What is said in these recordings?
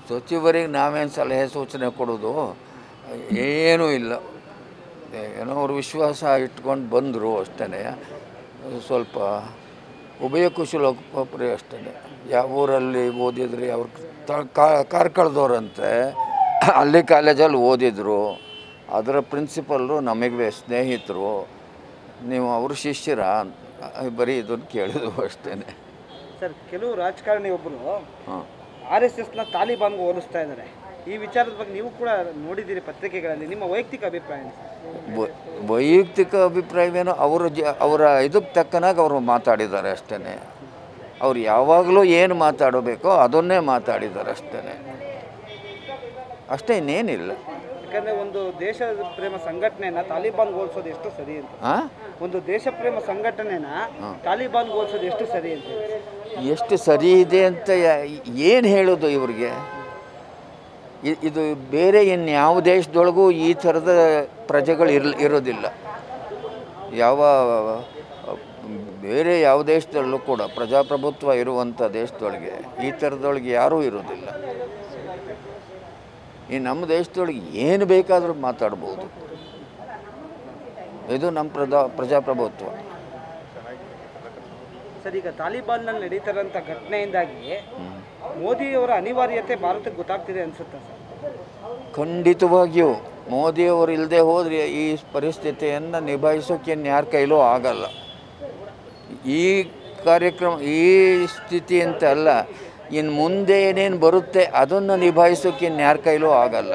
ಸಚಿವರಿಗೆ ನಾವೇನು ಸಲಹೆ ಸೂಚನೆ ಕೊಡೋದು ಏನೂ ಇಲ್ಲ ಏನೋ ಅವ್ರು ವಿಶ್ವಾಸ ಇಟ್ಕೊಂಡು ಬಂದರು ಅಷ್ಟೇ ಸ್ವಲ್ಪ ಉಭಯ ಕುಶಲೋಪರಿ ಅಷ್ಟೇ ಯಾವ ಊರಲ್ಲಿ ಓದಿದ್ರಿ ಅವ್ರು ಕಾರ್ಕಳದವ್ರಂತೆ ಅಲ್ಲಿ ಕಾಲೇಜಲ್ಲಿ ಓದಿದ್ರು ಅದರ ಪ್ರಿನ್ಸಿಪಲ್ರು ನಮಗೆ ಸ್ನೇಹಿತರು ನೀವು ಅವ್ರ ಶಿಷ್ಯರ ಬರೀ ಇದನ್ನು ಕೇಳಿದ್ವು ಅಷ್ಟೇ ಸರ್ ಕೆಲವು ರಾಜಕಾರಣಿ ಒಬ್ಬರು ಹಾಂ ಆರ್ ಎಸ್ ಎಸ್ನ ತಾಲಿಬಾನ್ಗೆ ಹೋಲಿಸ್ತಾ ಇದ್ದಾರೆ ಈ ವಿಚಾರದ ಬಗ್ಗೆ ನೀವು ಕೂಡ ನೋಡಿದ್ದೀರಿ ಪತ್ರಿಕೆಗಳಲ್ಲಿ ನಿಮ್ಮ ವೈಯಕ್ತಿಕ ಅಭಿಪ್ರಾಯ ಏನು ಸರ್? ವೈ- ವೈಯಕ್ತಿಕ ಅಭಿಪ್ರಾಯವೇನೋ ಅವರ ಜ ಅವರ ಇದಕ್ಕೆ ತಕ್ಕನಾಗ ಅವರು ಮಾತಾಡಿದ್ದಾರೆ ಅಷ್ಟೇ ಅವ್ರು ಯಾವಾಗಲೂ ಏನು ಮಾತಾಡಬೇಕೋ ಅದನ್ನೇ ಮಾತಾಡಿದ್ದಾರೆ ಅಷ್ಟೇ ಅಷ್ಟೇ ಇನ್ನೇನಿಲ್ಲ ಯಾಕಂದ್ರೆ ಒಂದು ದೇಶ ಪ್ರೇಮ ಸಂಘಟನೆನ ತಾಲಿಬಾನ್ ಹೋಲಿಸೋದು ಎಷ್ಟು ಸರಿ ಅಂತ ಹಾಂ ಒಂದು ದೇಶ ಪ್ರೇಮ ಸಂಘಟನೆನ ತಾಲಿಬಾನ್ ಹೋಲಿಸೋದು ಎಷ್ಟು ಸರಿ ಅಂತ ಎಷ್ಟು ಸರಿ ಇದೆ ಅಂತ ಏನು ಹೇಳೋದು ಇವ್ರಿಗೆ ಇ- ಇದು ಬೇರೆ ಇನ್ಯಾವ ದೇಶದೊಳಗೂ ಈ ಥರದ ಪ್ರಜೆಗಳು ಇರ್ ಇರೋದಿಲ್ಲ ಯಾವ ಬೇರೆ ಯಾವ ದೇಶದಲ್ಲೂ ಕೂಡ ಪ್ರಜಾಪ್ರಭುತ್ವ ಇರುವಂಥ ದೇಶದೊಳಗೆ ಈ ಥರದೊಳಗೆ ಯಾರೂ ಇರೋದಿಲ್ಲ ಈ ನಮ್ಮ ದೇಶದೊಳಗೆ ಏನು ಬೇಕಾದರೂ ಮಾತಾಡ್ಬೋದು ಇದು ನಮ್ಮ ಪ್ರಜಾ ಪ್ರಜಾಪ್ರಭುತ್ವ ಸರ್ ಈಗ ತಾಲಿಬಾನ್ನಲ್ಲಿ ನಡೀತಾರಂಥ ಘಟನೆಯಿಂದಾಗಿ ಮೋದಿಯವರ ಅನಿವಾರ್ಯತೆ ಭಾರತಕ್ಕೆ ಗೊತ್ತಾಗ್ತಿದೆ ಅನ್ಸುತ್ತಾ ಸರ್ ಖಂಡಿತವಾಗಿಯೂ ಮೋದಿಯವರು ಇಲ್ಲದೆ ಹೋದರೆ ಈ ಪರಿಸ್ಥಿತಿಯನ್ನು ನಿಭಾಯಿಸೋಕೆ ಯಾರ ಕೈಲೂ ಆಗಲ್ಲ ಈ ಕಾರ್ಯಕ್ರಮ ಈ ಸ್ಥಿತಿ ಅಂತ ಅಲ್ಲ ಇನ್ನು ಮುಂದೆ ಏನೇನು ಬರುತ್ತೆ ಅದನ್ನು ನಿಭಾಯಿಸೋಕೆ ಯಾರ ಕೈಲೂ ಆಗಲ್ಲ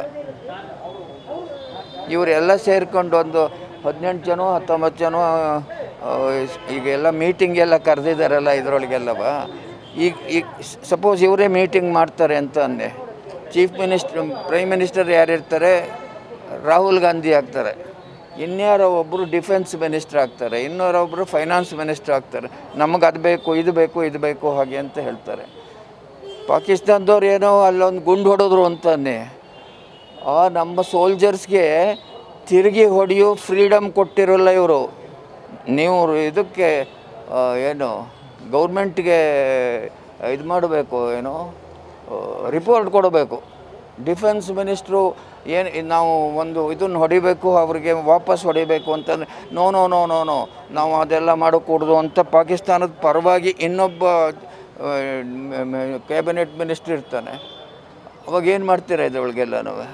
ಇವರೆಲ್ಲ ಸೇರ್ಕೊಂಡು ಒಂದು ಹದಿನೆಂಟು ಜನ ಹತ್ತೊಂಬತ್ತು ಜನ ಆ, ಈಗೆಲ್ಲ ಮೀಟಿಂಗ್ ಎಲ್ಲ ಕರೆದಿದ್ದಾರಲ್ಲ ಇದರೊಳಗೆಲ್ಲವ ಈಗ ಈಗ ಸಪೋಸ್ ಇವರೇ ಮೀಟಿಂಗ್ ಮಾಡ್ತಾರೆ ಅಂತ ಅಂದೆ ಚೀಫ್ ಮಿನಿಸ್ಟರ್ ಪ್ರೈಮ್ ಮಿನಿಸ್ಟರ್ ಯಾರಿರ್ತಾರೆ ರಾಹುಲ್ ಗಾಂಧಿ ಆಗ್ತಾರೆ ಇನ್ಯಾರೋ ಒಬ್ಬರು ಡಿಫೆನ್ಸ್ ಮಿನಿಸ್ಟರ್ ಆಗ್ತಾರೆ ಇನ್ನೊರೊಬ್ಬರು ಫೈನಾನ್ಸ್ ಮಿನಿಸ್ಟರ್ ಆಗ್ತಾರೆ ನಮಗೆ ಅದು ಬೇಕು ಇದು ಬೇಕು ಇದು ಬೇಕು ಹಾಗೆ ಅಂತ ಹೇಳ್ತಾರೆ ಪಾಕಿಸ್ತಾನದವ್ರು ಏನೋ ಅಲ್ಲೊಂದು ಗುಂಡು ಹೊಡೆದ್ರು ಅಂತಾನೆ ಆ ನಮ್ಮ ಸೋಲ್ಜರ್ಸ್ಗೆ ತಿರುಗಿ ಹೊಡೆಯೋ ಫ್ರೀಡಮ್ ಕೊಟ್ಟಿರೋಲ್ಲ ಇವರು ನೀವು ಇದಕ್ಕೆ ಆ, ಏನು ಗೌರ್ಮೆಂಟ್ಗೆ ಇದು ಮಾಡಬೇಕು ಏನು ರಿಪೋರ್ಟ್ ಕೊಡಬೇಕು ಡಿಫೆನ್ಸ್ ಮಿನಿಸ್ಟ್ರು ಏನು ನಾವು ಒಂದು ಇದನ್ನು ಹೊಡಿಬೇಕು ಅವ್ರಿಗೆ ವಾಪಸ್ ಹೊಡಿಬೇಕು ಅಂತಂದ್ರೆ no no no no no ನಾವು ಅದೆಲ್ಲ ಮಾಡೋಕೂಡ್ದು ಅಂತ ಪಾಕಿಸ್ತಾನದ ಪರವಾಗಿ ಇನ್ನೊಬ್ಬ ಕ್ಯಾಬಿನೆಟ್ ಮಿನಿಸ್ಟ್ರ್ ಇರ್ತಾನೆ ಅವಾಗ ಏನು ಮಾಡ್ತೀರಾ ಇದ್ರೊಳಗೆಲ್ಲ ನಾವು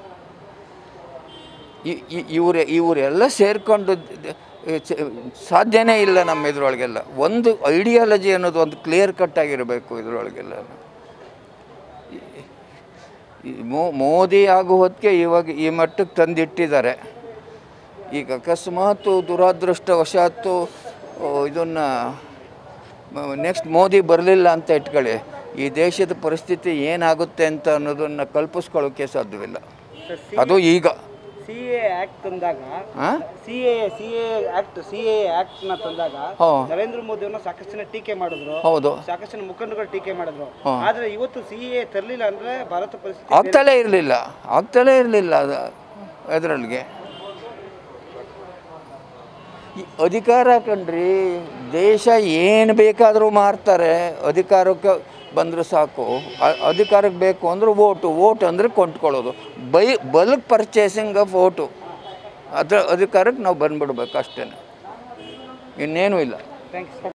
ಇವ್ರೆ ಇವರೆಲ್ಲ ಸೇರಿಕೊಂಡು ಸಾಧ್ಯನೇ ಇಲ್ಲ ನಮ್ಮ ಇದ್ರೊಳಗೆಲ್ಲ ಒಂದು ಐಡಿಯಾಲಜಿ ಅನ್ನೋದು ಒಂದು ಕ್ಲಿಯರ್ ಕಟ್ ಆಗಿರಬೇಕು ಇದ್ರೊಳಗೆಲ್ಲ ಈ ಮೋ- ಮೋದಿ ಆಗೋ ಹೊತ್ತಿಗೆ ಇವಾಗ ಈ ಮಟ್ಟಕ್ಕೆ ತಂದಿಟ್ಟಿದ್ದಾರೆ ಈಗ ಅಕಸ್ಮಾತ್ ದುರಾದೃಷ್ಟವಶಾತ್ತು ಇದನ್ನು ನೆಕ್ಸ್ಟ್ ಮೋದಿ ಬರಲಿಲ್ಲ ಅಂತ ಇಟ್ಕೊಳ್ಳಿ ಈ ದೇಶದ ಪರಿಸ್ಥಿತಿ ಏನಾಗುತ್ತೆ ಅಂತ ಅನ್ನೋದನ್ನು ಕಲ್ಪಿಸ್ಕೊಳ್ಳೋಕ್ಕೆ ಸಾಧ್ಯವಿಲ್ಲ ಸರ್ ಅದು ಈಗ ಸಿ ಎ ಆಕ್ಟ್ ತಂದಾಗ ಹಾಂ C A C A act C A act ನ ತಂದಾಗ ಹೋ. ನರೇಂದ್ರ ಮೋದಿ ಅವ್ರನ್ನ ಸಾಕಷ್ಟು ಜನ ಟೀಕೆ ಮಾಡಿದ್ರು ಹೌದು ಸಾಕಷ್ಟು ಜನ ಮುಖಂಡರುಗಳು ಟೀಕೆ ಮಾಡಿದ್ರು ಆದ್ರೆ ಇವತ್ತು ಸಿ ಎ ತರಲಿಲ್ಲ ಅಂದ್ರೆ ಭಾರತ ಪರಿಸ್ಥಿತಿ ಆಗ್ತಲೇ ಇರಲಿಲ್ಲ ಆಗ್ತಲೇ ಇರಲಿಲ್ಲ ಅದು ಅದರೊಳಗೆ ಈ ಅಧಿಕಾರ ಕಣ್ರಿ ದೇಶ ಏನು ಬೇಕಾದರೂ ಮಾರ್ತಾರೆ ಅಧಿಕಾರಕ್ಕೆ ಬಂದರೆ ಸಾಕು ಅ- ಅಧಿಕಾರಕ್ಕೆ ಬೇಕು ಅಂದ್ರೆ ಓಟು ಓಟ್ ಅಂದರೆ ಕೊಂಡ್ಕೊಳ್ಳೋದು by bulk purchasing of vote ಅದರ ಅಧಿಕಾರಕ್ಕೆ ನಾವು ಬಂದ್ಬಿಡ್ಬೇಕು ಅಷ್ಟೇ ಇನ್ನೇನೂ ಇಲ್ಲ ಥ್ಯಾಂಕ್ಸ್